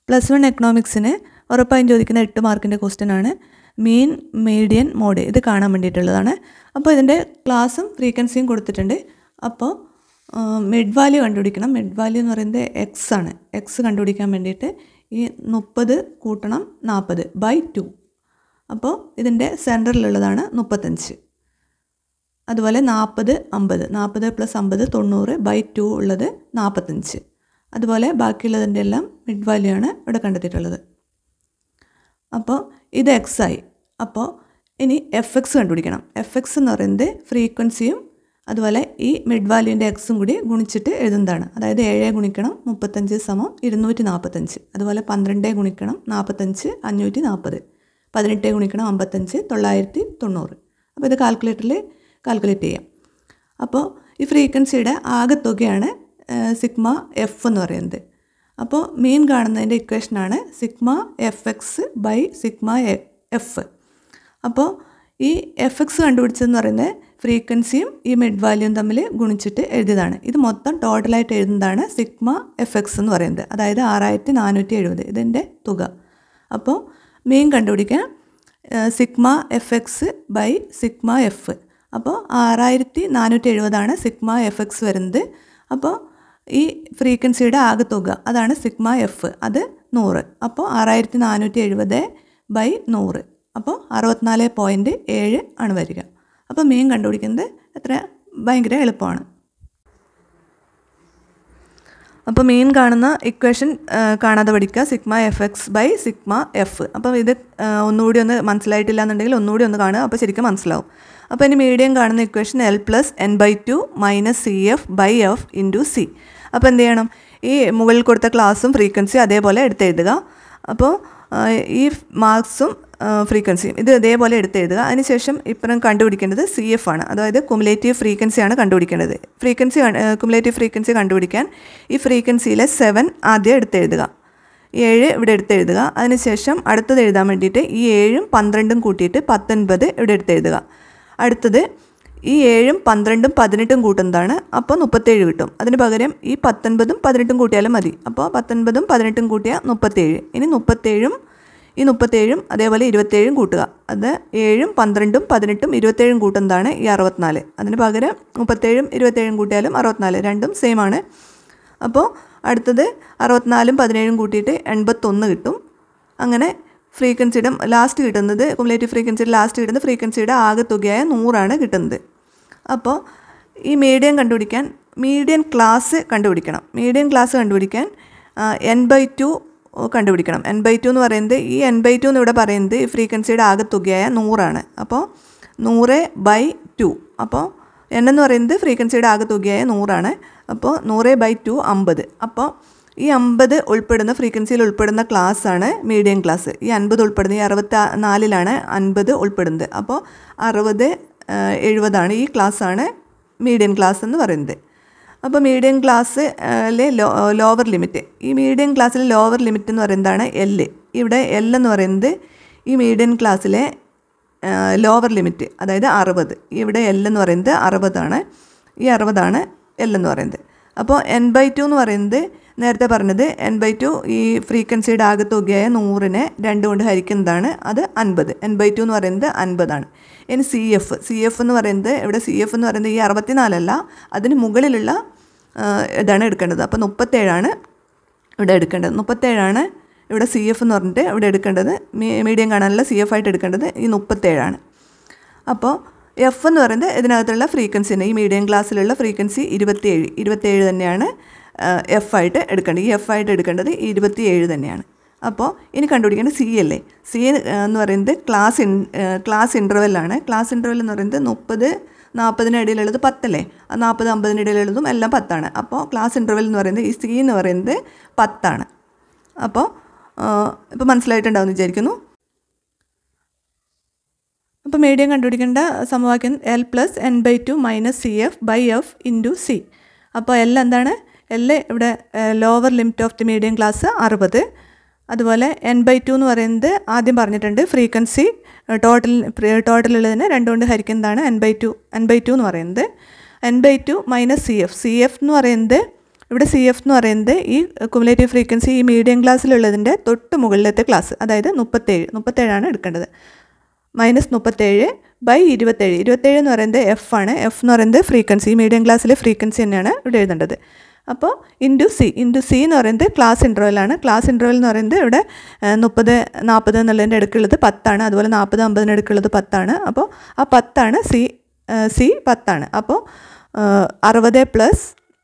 plus one എക്കണോമിക്സിന് ഉറപ്പായും ചോദിക്കുന്ന എട്ട് മാർക്കിൻ്റെ ക്വസ്റ്റ്യൻ ആണ് മീൻ മീഡിയൻ മോഡ് ഇത് കാണാൻ വേണ്ടിയിട്ടുള്ളതാണ് അപ്പോൾ ഇതിൻ്റെ ക്ലാസ്സും ഫ്രീക്വൻസിയും കൊടുത്തിട്ടുണ്ട് അപ്പോൾ മിഡ് വാല്യൂ കണ്ടുപിടിക്കണം മിഡ് വാല്യൂ എന്ന് പറയുന്നത് എക്സ് ആണ് എക്സ് കണ്ടുപിടിക്കാൻ വേണ്ടിയിട്ട് ഈ മുപ്പത് കൂട്ടണം നാൽപ്പത് ബൈ ടു അപ്പോൾ ഇതിൻ്റെ സെൻറ്ററിലുള്ളതാണ് മുപ്പത്തഞ്ച് അതുപോലെ നാൽപ്പത് അമ്പത് നാൽപ്പത് പ്ലസ് അമ്പത് തൊണ്ണൂറ് ബൈ ടു ഉള്ളത് നാൽപ്പത്തഞ്ച് അതുപോലെ ബാക്കിയുള്ളതിൻ്റെ എല്ലാം മിഡ് വാല്യൂ ആണ് ഇവിടെ കണ്ടെത്തിയിട്ടുള്ളത് അപ്പോൾ ഇത് എക്സ് ആയി അപ്പോൾ ഇനി എഫ് എക്സ് കണ്ടുപിടിക്കണം എഫ് എക്സ് എന്ന് പറയുന്നത് ഫ്രീക്വൻസിയും അതുപോലെ ഈ മിഡ് വാല്യൂൻ്റെ എക്സും കൂടി ഗുണിച്ചിട്ട് എഴുതുന്നതാണ് അതായത് ഏഴ് ഗുണിക്കണം മുപ്പത്തഞ്ച് സമം ഇരുന്നൂറ്റി നാൽപ്പത്തഞ്ച് അതുപോലെ പന്ത്രണ്ട് ഗുണിക്കണം നാൽപ്പത്തഞ്ച് അഞ്ഞൂറ്റി നാൽപ്പത് പതിനെട്ട് ഗുണിക്കണം അമ്പത്തഞ്ച് തൊള്ളായിരത്തി തൊണ്ണൂറ് അപ്പോൾ ഇത് കാൽക്കുലേറ്ററിൽ കാൽക്കുലേറ്റ് ചെയ്യാം അപ്പോൾ ഈ ഫ്രീക്വൻസിയുടെ ആകെത്തുകയാണ് സിഗ്മ എഫ് എന്ന് പറയുന്നത് അപ്പോൾ മീൻ കാണുന്നതിൻ്റെ ഇക്വേഷനാണ് sigma F X by sigma F അപ്പോൾ ഈ എഫ് എക്സ് കണ്ടുപിടിച്ചതെന്ന് പറയുന്നത് ഫ്രീക്വൻസിയും ഈ മിഡ് വാല്യൂയും തമ്മിൽ ഗുണിച്ചിട്ട് എഴുതിയതാണ് ഇത് മൊത്തം ടോട്ടലായിട്ട് എഴുതുന്നതാണ് സിഗ്മ എഫ് എക്സ് എന്ന് പറയുന്നത് അതായത് ആറായിരത്തി നാനൂറ്റി എഴുപത് ഇതിൻ്റെ തുക അപ്പോൾ മീൻ കണ്ടുപിടിക്കാൻ sigma F X by sigma F അപ്പോൾ ആറായിരത്തി നാനൂറ്റി എഴുപതാണ് സിഗ്മ എഫ് എക്സ് വരുന്നത് അപ്പോൾ ഈ ഫ്രീക്വൻസിയുടെ ആകെ തുക അതാണ് സിഗ്മ എഫ് അത് നൂറ് അപ്പോൾ ആറായിരത്തി നാനൂറ്റി എഴുപത് ബൈ നൂറ് അപ്പോൾ അറുപത്തിനാല് പോയിൻറ്റ് ഏഴ് ആണ് വരിക അപ്പോൾ മീൻ കണ്ടുപിടിക്കുന്നത് എത്ര ഭയങ്കര എളുപ്പമാണ് അപ്പോൾ മീൻ കാണുന്ന ഇക്വേഷൻ കാണാതെ പഠിക്കുക sigma F X by sigma F അപ്പോൾ ഇത് ഒന്നുകൂടി ഒന്ന് മനസ്സിലായിട്ടില്ല എന്നുണ്ടെങ്കിൽ ഒന്നുകൂടി ഒന്ന് കാണുക അപ്പോൾ ശരിക്കും മനസ്സിലാവും അപ്പോൾ ഇനി മീഡിയം കാണുന്ന equation L plus N by two minus C F by F into C അപ്പോൾ എന്ത് ചെയ്യണം ഈ മുകളിൽ കൊടുത്ത ക്ലാസ്സും ഫ്രീക്വൻസിയും അതേപോലെ എടുത്തെഴുതുക അപ്പോൾ ഈ മാർക്സും ഫ്രീക്വൻസിയും ഇത് ഇതേപോലെ എടുത്തെഴുതുക അതിനുശേഷം ഇപ്പുറം കണ്ടുപിടിക്കേണ്ടത് സി എഫ് ആണ് അതായത് കുമുലേറ്റീവ് ഫ്രീക്വൻസിയാണ് കണ്ടുപിടിക്കേണ്ടത് ഫ്രീക്വൻസി കുമുലേറ്റീവ് ഫ്രീക്വൻസി കണ്ടുപിടിക്കാൻ ഈ ഫ്രീക്വൻസിയിലെ സെവൻ ആദ്യം എടുത്തെഴുതുക ഏഴ് ഇവിടെ എടുത്തെഴുതുക അതിനുശേഷം അടുത്തത് എഴുതാൻ വേണ്ടിയിട്ട് ഈ ഏഴും പന്ത്രണ്ടും കൂട്ടിയിട്ട് പത്തൊൻപത് ഇവിടെ എടുത്തെഴുതുക അടുത്തത് ഈ ഏഴും പന്ത്രണ്ടും പതിനെട്ടും കൂട്ടുന്നതാണ് അപ്പോൾ മുപ്പത്തേഴ് കിട്ടും അതിന് പകരം ഈ പത്തൊൻപതും പതിനെട്ടും കൂട്ടിയാലും മതി അപ്പോൾ പത്തൊൻപതും പതിനെട്ടും കൂട്ടിയാൽ മുപ്പത്തേഴ് ഇനി മുപ്പത്തേഴും ഈ മുപ്പത്തേഴും അതേപോലെ ഇരുപത്തേഴും കൂട്ടുക അത് ഏഴും പന്ത്രണ്ടും പതിനെട്ടും ഇരുപത്തേഴും കൂട്ടുന്നതാണ് ഈ അറുപത്തിനാല് അതിന് പകരം മുപ്പത്തേഴും ഇരുപത്തേഴും കൂട്ടിയാലും അറുപത്തിനാല് രണ്ടും സെയിം ആണ് അപ്പോൾ അടുത്തത് അറുപത്തിനാലും പതിനേഴും കൂട്ടിയിട്ട് എൺപത്തൊന്ന് കിട്ടും അങ്ങനെ ഫ്രീക്വൻസിയുടെ ലാസ്റ്റ് കിട്ടുന്നത് കുമുലേറ്റീവ് ഫ്രീക്വൻസിയുടെ ലാസ്റ്റ് കിട്ടുന്ന ഫ്രീക്വൻസിയുടെ ആകെ തുകയായ നൂറാണ് കിട്ടുന്നത് അപ്പോൾ ഈ മീഡിയം കണ്ടുപിടിക്കാൻ മീഡിയൻ ക്ലാസ് കണ്ടുപിടിക്കണം മീഡിയൻ ക്ലാസ് കണ്ടുപിടിക്കാൻ എൻ ബൈ ടു കണ്ടുപിടിക്കണം എൻ ബൈ ടു എന്ന് പറയുന്നത് ഈ എൻ ബൈ ടു എന്ന് ഇവിടെ പറയുന്നത് ഈ ഫ്രീക്വൻസിയുടെ ആകെ തുകയായ നൂറാണ് അപ്പോൾ നൂറ് ബൈ ടു അപ്പോൾ എൻ എന്ന് പറയുന്നത് ഫ്രീക്വൻസിയുടെ ആകെ തുകയായ നൂറാണ് അപ്പോൾ നൂറ് ബൈ ടു അമ്പത് അപ്പോൾ ഈ അമ്പത് ഉൾപ്പെടുന്ന ഫ്രീക്വൻസിയിൽ ഉൾപ്പെടുന്ന ക്ലാസ് ആണ് മീഡിയം ക്ലാസ് ഈ അൻപത് ഉൾപ്പെടുന്ന ഈ അറുപത്തി നാലിലാണ് അൻപത് ഉൾപ്പെടുന്നത് അപ്പോൾ അറുപത് എഴുപതാണ് ഈ ക്ലാസ്സാണ് മീഡിയം ക്ലാസ് എന്ന് പറയുന്നത് അപ്പോൾ മീഡിയം ക്ലാസ്സിലെ ലോ ലോവർ ലിമിറ്റ് ഈ മീഡിയം ക്ലാസ്സിലെ ലോവർ ലിമിറ്റ് എന്ന് പറയുന്നതാണ് എൽ ഇവിടെ എൽ എന്ന് പറയുന്നത് ഈ മീഡിയം ക്ലാസ്സിലെ ലോവർ ലിമിറ്റ് അതായത് അറുപത് ഇവിടെ എൽ എന്ന് പറയുന്നത് അറുപതാണ് ഈ അറുപതാണ് എൽ എന്ന് പറയുന്നത് അപ്പോൾ എൻ ബൈ ടു എന്ന് പറയുന്നത് നേരത്തെ പറഞ്ഞത് എൻ ബൈ ടു ഈ ഫ്രീക്വൻസിയുടെ ആകെ തുകയായ നൂറിനെ രണ്ട് കൊണ്ട് ഹരിക്കുന്നതാണ് അത് അൻപത് എൻ ബൈ ടു എന്ന് പറയുന്നത് അൻപതാണ് ഇനി സി എഫ് സി എഫ് എന്ന് പറയുന്നത് ഇവിടെ സി എഫ് എന്ന് പറയുന്നത് ഈ അറുപത്തിനാലല്ല അതിന് മുകളിലുള്ള ഇതാണ് എടുക്കേണ്ടത് അപ്പോൾ മുപ്പത്തേഴാണ് ഇവിടെ എടുക്കേണ്ടത് മുപ്പത്തേഴാണ് ഇവിടെ സി എഫ് എന്ന് പറഞ്ഞിട്ട് ഇവിടെ എടുക്കേണ്ടത് മീഡിയം കാണാനുള്ള സി എഫ് ആയിട്ട് എടുക്കേണ്ടത് ഈ മുപ്പത്തേഴാണ് അപ്പോൾ എഫ് എന്ന് പറയുന്നത് ഇതിനകത്തുള്ള ഫ്രീക്വൻസിന് ഈ മീഡിയം ക്ലാസ്സിലുള്ള ഫ്രീക്വൻസി ഇരുപത്തിയേഴ് ഇരുപത്തിയേഴ് തന്നെയാണ് എഫ് ആയിട്ട് എടുക്കേണ്ടത് ഈ എഫ് ആയിട്ട് എടുക്കേണ്ടത് ഇരുപത്തിയേഴ് തന്നെയാണ് അപ്പോൾ ഇനി കണ്ടുപിടിക്കേണ്ടത് സി അല്ലേ സി എന്ന് പറയുന്നത് ക്ലാസ് ഇൻ ക്ലാസ് ഇൻ്റർവെല്ലാണ് ക്ലാസ് ഇൻ്റർവെൽ എന്ന് പറയുന്നത് മുപ്പത് നാൽപ്പതിന് ഇടയിലുള്ളത് പത്തല്ലേ ആ നാൽപ്പത് അമ്പതിന് ഇടയിലുള്ളതും എല്ലാം പത്താണ് അപ്പോൾ ക്ലാസ് ഇൻ്റർവെൽ എന്ന് പറയുന്നത് ഈ സി എന്ന് പറയുന്നത് പത്താണ് അപ്പോൾ ഇപ്പോൾ മനസ്സിലായിട്ടുണ്ടാവും വിചാരിക്കുന്നു അപ്പോൾ മീഡിയം കണ്ടുപിടിക്കേണ്ട സമവാക്യം L plus N by two minus C F by F into C അപ്പോൾ എൽ എന്താണ് എൽ ഇവിടെ lower limit of the medium class അറുപത് അതുപോലെ എൻ ബൈ ടു എന്ന് പറയുന്നത് ആദ്യം പറഞ്ഞിട്ടുണ്ട് ഫ്രീക്വൻസി ടോട്ടൽ ടോട്ടലുള്ളതിന് രണ്ട് കൊണ്ട് ഹരിക്കുന്നതാണ് N by two N by two എന്ന് പറയുന്നത് N by two minus C F C F എന്ന് പറയുന്നത് ഇവിടെ സി എഫ് എന്ന് പറയുന്നത് ഈ കുമുലേറ്റീവ് ഫ്രീക്വൻസി ഈ മീഡിയം ക്ലാസ്സിലുള്ളതിൻ്റെ തൊട്ട് മുകളിലത്തെ ക്ലാസ് അതായത് മുപ്പത്തേഴ് മുപ്പത്തേഴാണ് എടുക്കേണ്ടത് മൈനസ് മുപ്പത്തേഴ് ബൈ ഇരുപത്തേഴ് ഇരുപത്തേഴ് എന്ന് പറയുന്നത് എഫ് ആണ് എഫ് എന്ന് പറയുന്നത് ഫ്രീക്വൻസി മീഡിയം ക്ലാസ്സിലെ ഫ്രീക്വൻസി തന്നെയാണ് ഇവിടെ എഴുതേണ്ടത് അപ്പോൾ ഇൻറ്റു സി ഇൻറ്റു സി എന്ന് പറയുന്നത് ക്ലാസ് ഇൻ്റർവെലാണ് ക്ലാസ് ഇൻ്റർവെൽ എന്ന് പറയുന്നത് ഇവിടെ മുപ്പത് നാൽപ്പത് എന്നുള്ളതിൻ്റെ അടുക്കുള്ളത് പത്താണ് അതുപോലെ നാൽപ്പത് അമ്പതിൻ്റെ അടുക്കുള്ളത് പത്താണ് അപ്പോൾ ആ പത്താണ് സി സി പത്താണ് അപ്പോൾ അറുപത് പ്ലസ്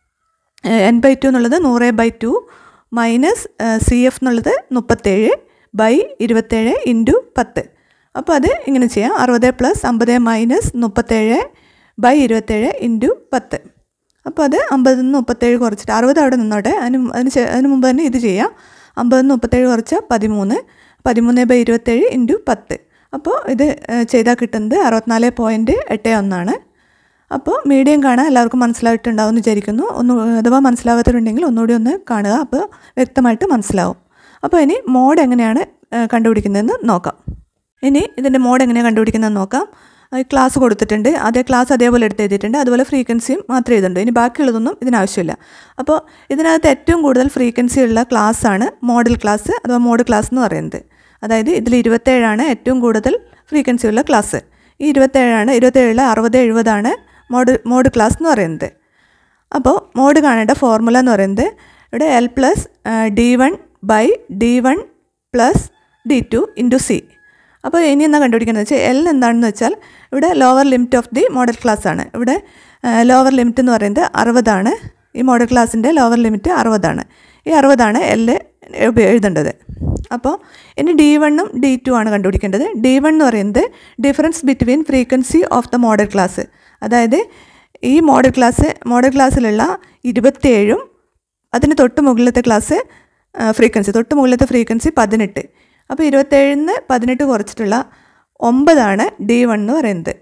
എൻ ബൈ ടു എന്നുള്ളത് നൂറ് by two minus C F എന്നുള്ളത് മുപ്പത്തേഴ് ബൈ ഇരുപത്തേഴ് ഇൻറ്റു പത്ത് അപ്പോൾ അത് ഇങ്ങനെ ചെയ്യാം അറുപത് പ്ലസ് അമ്പത് മൈനസ് മുപ്പത്തേഴ് ബൈ ഇരുപത്തേഴ് ഇൻറ്റു പത്ത് അപ്പോൾ അത് അമ്പതിൽ നിന്ന് മുപ്പത്തേഴ് കുറച്ചിട്ട് അറുപത് അവിടെ നിന്നോട്ടെ അതിന് അതിന് ശേ- അതിന് മുമ്പ് തന്നെ ഇത് ചെയ്യാം അമ്പതിൽ നിന്ന് മുപ്പത്തേഴ് കുറച്ച് പതിമൂന്ന് പതിമൂന്ന് ബൈ ഇരുപത്തേഴ് ഇൻറ്റു പത്ത് അപ്പോൾ ഇത് ഏഹ്, ചെയ്താൽ കിട്ടുന്നത് അറുപത്തിനാല് പോയിൻറ്റ് എട്ട് ഒന്നാണ് അപ്പോൾ മീഡിയം കാണാൻ എല്ലാവർക്കും മനസ്സിലായിട്ടുണ്ടാവും എന്ന് വിചാരിക്കുന്നു ഒന്ന് അഥവാ മനസ്സിലാവാത്തവരുണ്ടെങ്കിൽ ഒന്നുകൂടി ഒന്ന് കാണുക അപ്പോൾ വ്യക്തമായിട്ട് മനസ്സിലാവും അപ്പോൾ ഇനി മോഡ് എങ്ങനെയാണ് ഏഹ്, കണ്ടുപിടിക്കുന്നതെന്ന് നോക്കാം ഇനി ഇതിൻ്റെ മോഡ് എങ്ങനെയാണ് കണ്ടുപിടിക്കുന്നതെന്ന് നോക്കാം അത് ക്ലാസ് കൊടുത്തിട്ടുണ്ട് അതേ ക്ലാസ് അതേപോലെ എടുത്ത് എഴുതിയിട്ടുണ്ട് അതുപോലെ ഫ്രീക്വൻസിയും മാത്രമേ എഴുതുന്നുണ്ട് ഇനി ബാക്കിയുള്ളതൊന്നും ഇതിനാവശ്യമില്ല അപ്പോൾ ഇതിനകത്ത് ഏറ്റവും കൂടുതൽ ഫ്രീക്വൻസി ഉള്ള ക്ലാസ്സാണ് മോഡൽ ക്ലാസ് അഥവാ മോഡ് ക്ലാസ് എന്ന് പറയുന്നത് അതായത് ഇതിൽ ഇരുപത്തേഴാണ് ഏറ്റവും കൂടുതൽ ഫ്രീക്വൻസി ഉള്ള ക്ലാസ് ഈ ഇരുപത്തേഴാണ് ഇരുപത്തേഴിൽ അറുപത് എഴുപതാണ് മോഡ് മോഡ് ക്ലാസ് എന്ന് പറയുന്നത് അപ്പോൾ മോഡ് കാണേണ്ട ഫോർമുല എന്ന് പറയുന്നത് ഇവിടെ L plus D one by D one plus D two into C അപ്പോൾ ഇനി എന്നാ കണ്ടുപിടിക്കുന്നത് വെച്ചാൽ എൽ എന്താണെന്ന് വെച്ചാൽ ഇവിടെ lower limit of the modal class ആണ് ഇവിടെ ലോവർ ലിമിറ്റ് എന്ന് പറയുന്നത് അറുപതാണ് ഈ മോഡൽ ക്ലാസ്സിൻ്റെ ലോവർ ലിമിറ്റ് അറുപതാണ് ഈ അറുപതാണ് എൽ എഴുതേണ്ടത് അപ്പോൾ ഇനി ഡി വണ്ണും ഡി ടു ആണ് കണ്ടുപിടിക്കേണ്ടത് ഡി വൺ എന്ന് പറയുന്നത് difference between frequency of the modal class അതായത് ഈ മോഡൽ ക്ലാസ് മോഡൽ ക്ലാസ്സിലുള്ള ഇരുപത്തേഴും അതിന് തൊട്ട് മുകളിലത്തെ ക്ലാസ് ഫ്രീക്വൻസി തൊട്ട് മുകളിലത്തെ ഫ്രീക്വൻസി പതിനെട്ട് അപ്പോൾ ഇരുപത്തേഴിൽ നിന്ന് പതിനെട്ട് കുറച്ചിട്ടുള്ള ഒമ്പതാണ് ഡി വൺ എന്ന് പറയുന്നത്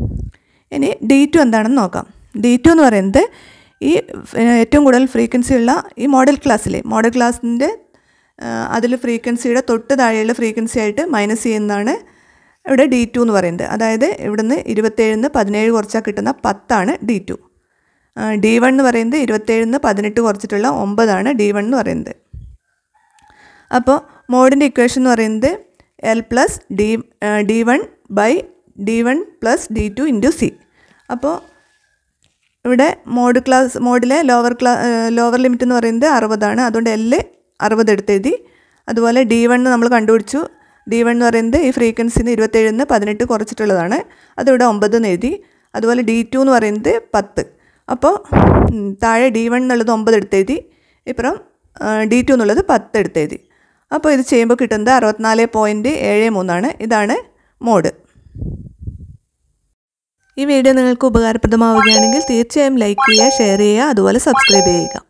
ഇനി ഡി ടു എന്താണെന്ന് നോക്കാം ഡി ടു എന്ന് പറയുന്നത് ഈ ഏഹ്, ഏറ്റവും കൂടുതൽ ഫ്രീക്വൻസി ഉള്ള ഈ മോഡൽ ക്ലാസ്സിലെ മോഡൽ ക്ലാസ്സിൻ്റെ അതിൽ ഫ്രീക്വൻസിയുടെ തൊട്ട് താഴെയുള്ള ഫ്രീക്വൻസി ആയിട്ട് മൈനസ് ചെയ്യുന്നതാണ് ഇവിടെ ഡി ടു എന്ന് പറയുന്നത് അതായത് ഇവിടുന്ന് ഇരുപത്തേഴിൽ നിന്ന് പതിനേഴ് കുറച്ചാൽ കിട്ടുന്ന പത്താണ് ഡി ടു ഡി വൺ എന്ന് പറയുന്നത് ഇരുപത്തേഴിൽ നിന്ന് പതിനെട്ട് കുറച്ചിട്ടുള്ള ഒമ്പതാണ് ഡി വൺ എന്ന് പറയുന്നത് അപ്പോൾ മോഡിൻ്റെ ഇക്വേഷൻ എന്ന് പറയുന്നത് L plus D D one by D one plus D two into C അപ്പോൾ ഇവിടെ മോഡ് ക്ലാസ് മോഡിലെ ലോവർ ക്ലാ ലോവർ ലിമിറ്റ് എന്ന് പറയുന്നത് അറുപതാണ് അതുകൊണ്ട് എൽ അറുപത് എടുത്തെഴുതി അതുപോലെ ഡി വൺ നമ്മൾ കണ്ടുപിടിച്ചു ഡി വൺ എന്ന് പറയുന്നത് ഈ ഫ്രീക്വൻസിന്ന് ഇരുപത്തേഴിൽ നിന്ന് പതിനെട്ട് കുറച്ചിട്ടുള്ളതാണ് അതിവിടെ ഒമ്പത് എന്ന് എഴുതി അതുപോലെ ഡി ടു എന്ന് പറയുന്നത് പത്ത് അപ്പോൾ ഉം, താഴെ ഡി വൺ എന്നുള്ളത് ഒമ്പത് എടുത്തെഴുതി ഇപ്പുറം ഡി ടു എന്നുള്ളത് പത്ത് എടുത്തെഴുതി അപ്പോൾ ഇത് ചെയ്യുമ്പോൾ കിട്ടുന്നത് അറുപത്തിനാല് പോയിൻറ്റ് ഏഴ് മൂന്നാണ് ഇതാണ് മോഡ് ഈ വീഡിയോ നിങ്ങൾക്ക് ഉപകാരപ്രദമാവുകയാണെങ്കിൽ തീർച്ചയായും ലൈക്ക് ചെയ്യുക ഷെയർ ചെയ്യുക അതുപോലെ സബ്സ്ക്രൈബ് ചെയ്യുക